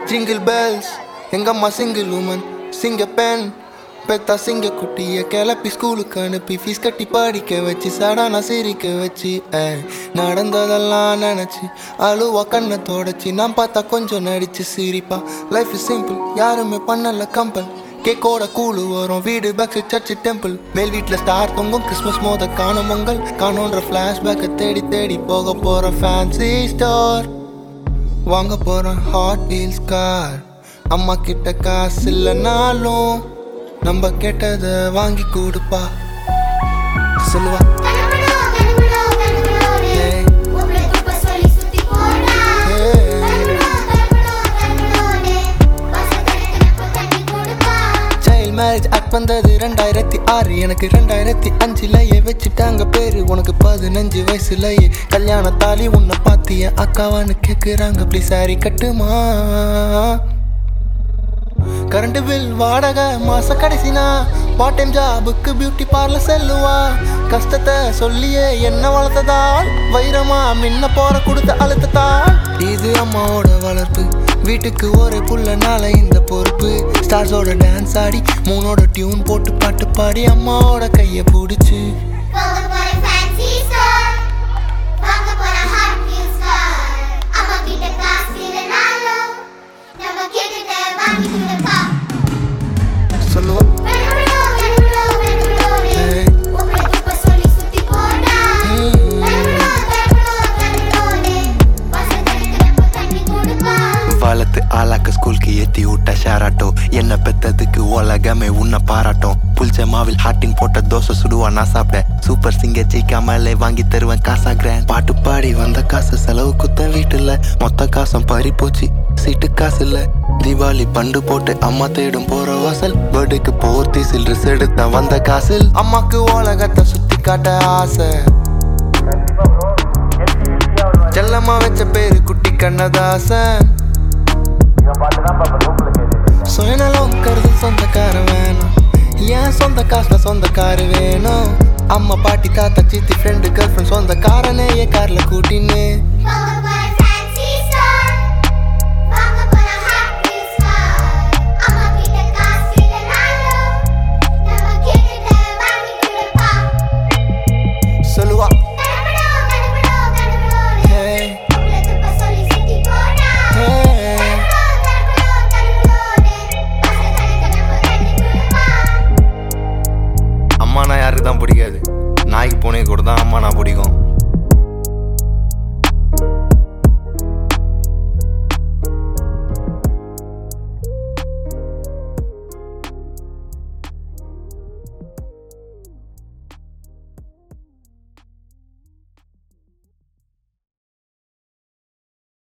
Jingle bells எங்க அம்மா single woman சிங்க பெண் பெத்தா சிங்க குட்டிய கிளப்பி ஸ்கூலுக்கு அனுப்பி ஃபீஸ் கட்டி படிக்க வச்சு சடானா சிரிக்க வச்சு ஏய், நடந்ததெல்லாம் நினைச்சு அழுவா கண்ணை தொடச்சி நான் பார்த்தா கொஞ்சம் நடிச்சு சிரிப்பா லைஃப் இஸ் சிம்பிள் யாருமே பண்ணல கம்பல் கேக்கோட கூழு வரும் வீடு பேக் சர்ச் டெம்பிள் மேல் வீட்டில் ஸ்டார் தொங்கும் கிறிஸ்மஸ் மோத காணும் பொங்கல் காணுன்ற ஃப்ளாஷ்பேக்கை தேடி தேடி போக போற ஃபேன்சி ஸ்டார் வாங்க போறேன் ஹாட் வீல்ஸ் கார் அம்மா கிட்ட காசு இல்லைனாலும் நம்ம கேட்டதை வாங்கி கொடுப்பா சொல்லுவா கண்ணுக்குள்ளோ, கண்ணுக்குள்ளோ, கண்ணுக்குள்ளோடு. ஏய். உங்களை துப்ப சொல்லி சுத்தி போடா. ஏய். கண்ணுக்குள்ளோ, கண்ணுக்குள்ளோ, கண்ணுக்குள்ளோடு. வாசக்கடைக்கு நட்பு தண்ணி கொடுப்பா. சைல்ட் மேரேஜ் ஆக்ட் வந்தது ரெண்டாயிரத்தி ஆறு எனக்கு ரெண்டாயிரத்தி அஞ்சுலயே வச்சுட்டாங்க பேரு உனக்கு பதினஞ்சு வயசுலயே கல்யாண தாலி உன்னை பார்த்து என் அக்காவான்னு கேக்குறாங்க ப்ளீஸ் சாரி கட்டுமா கரண்ட் பில் வாடகை மாச கடைசினா பார்ட் டைம் ஜாபுக்கு பியூட்டி பார்லர் செல்லுவா கஷ்டத்தை சொல்லியே என்ன வளர்த்ததால் வைரமா மின்ன போற கொடுத்த அழுத்தத்தால் இது அம்மாவோட வளர்ப்பு வீட்டுக்கு ஒரே புள்ளனால இந்த பொறுப்பு ஸ்டார்ஸோட டான்ஸ் ஆடி மூணோட டியூன் போட்டு பாட்டு பாடி அம்மாவோட கையை பிடிச்சி போக போற fancy store. வாங்க போற hot wheels car. அம்மா கிட்ட காசு இல்லைனாலும் நம்ம கேட்டதை வாங்கி கொடுப்பா. சொல்லுவா கண்ணுக்குள்ளோ, கண்ணுக்குள்ளோ, கண்ணுக்குள்ளோடு. ஏய். உங்களை துப்ப சொல்லி சுத்தி போடா. ம். கண்ணுக்குள்ளோ, கண்ணுக்குள்ளோ, கண்ணுக்குள்ளோடு. வாசக்கடைக்கு நட்பு தண்ணி கொடுப்பா. வளர்த்து ஆளாக்க ஸ்கூலுக்கு ஏத்தி விட்ட ஷேராட்டோ என்ன பெத்ததுக்கு உலகமே உன்னை பாராட்டும் புல்ச்ச மாவில் ஹாட்டின் போட்ட தோசை சுடுவா நான் சாப்பிட்டேன் சூப்பர் சிங்கர் ஜெயிக்காமலே வாங்கி தருவேன் காசா கிராண்ட் பாட்டு பாடி வந்த காசு செலவு குத்த வீட்டுல மொத்த காசும் பறி போச்சு சீட்டு காசு இல்ல தீபாவளி பண்டு போட்டு அம்மா தேடும் போற வாசல் பர்த்டேக்கு போர்த்தி சில்ட்ரஸ் எடுத்த வந்த காசில் அம்மாக்கு உலகத்தை சுத்தி காட்ட ஆசை செல்லம்மா வச்ச பேரு குட்டி கண்ணதாசன் சுயநலம் கருது சொந்தக்கார வேணும் ஏன் சொந்த காசுல சொந்தக்காரு வேணும் அம்மா பாட்டி தாத்தா சித்தி ஃப்ரெண்டு கேர்ள் ஃப்ரெண்ட் சொந்தக்காரனே என் கார்ல கூட்டின்னு போக போற